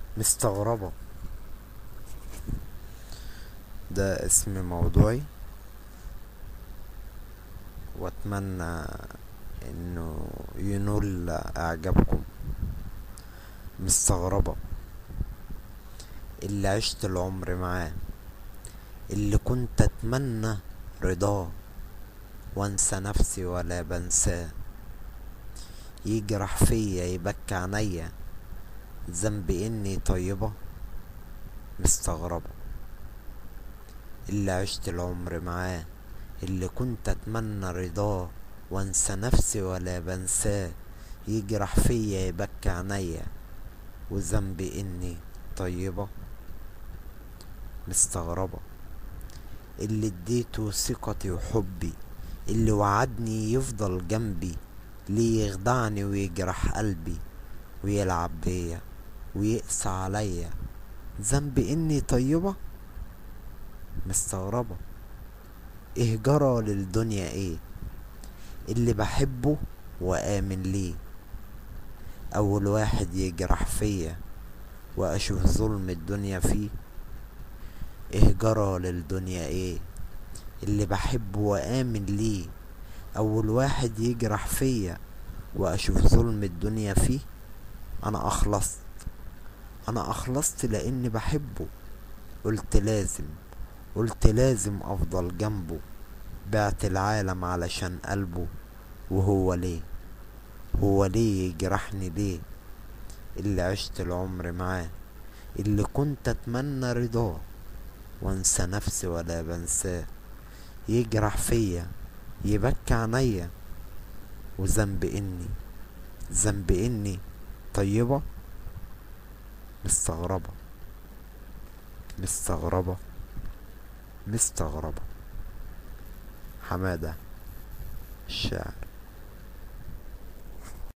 مستغربة ده اسم موضوعي واتمنى انه ينول اعجابكم مستغربة اللي عشت العمر معاه اللي كنت اتمنى رضاه وانسى نفسي ولا بنساه يجرح فيا يبكي عينيا ذنب اني طيبة مستغربة اللي عشت العمر معاه اللي كنت اتمنى رضاه وانسى نفسي ولا بنساه يجرح فيا يبكي عينيا وذنب اني طيبة مستغربة اللي اديته ثقتي وحبي اللي وعدني يفضل جنبي ليه يخدعني ويجرح قلبي ويلعب بيا ويقسى عليا ذنب اني طيبة مستغربة ايه جرى للدنيا ايه اللي بحبه وآمن ليه أول واحد يجرح فيا وأشوف ظلم الدنيا فيه إيه جرى للدنيا إيه اللي بحبه وآمن ليه أول واحد يجرح فيا وأشوف ظلم الدنيا فيه أنا أخلصت أنا أخلصت لأني بحبه قلت لازم قلت لازم أفضل جنبه بعت العالم علشان قلبه وهو ليه هو ليه يجرحني ليه اللي عشت العمر معاه اللي كنت اتمنى رضاه وانسى نفسي ولا بنساه يجرح فيا يبكي عينيا وذنب اني ذنب اني طيبة مستغربة مستغربة مستغربة حمادة الشاعر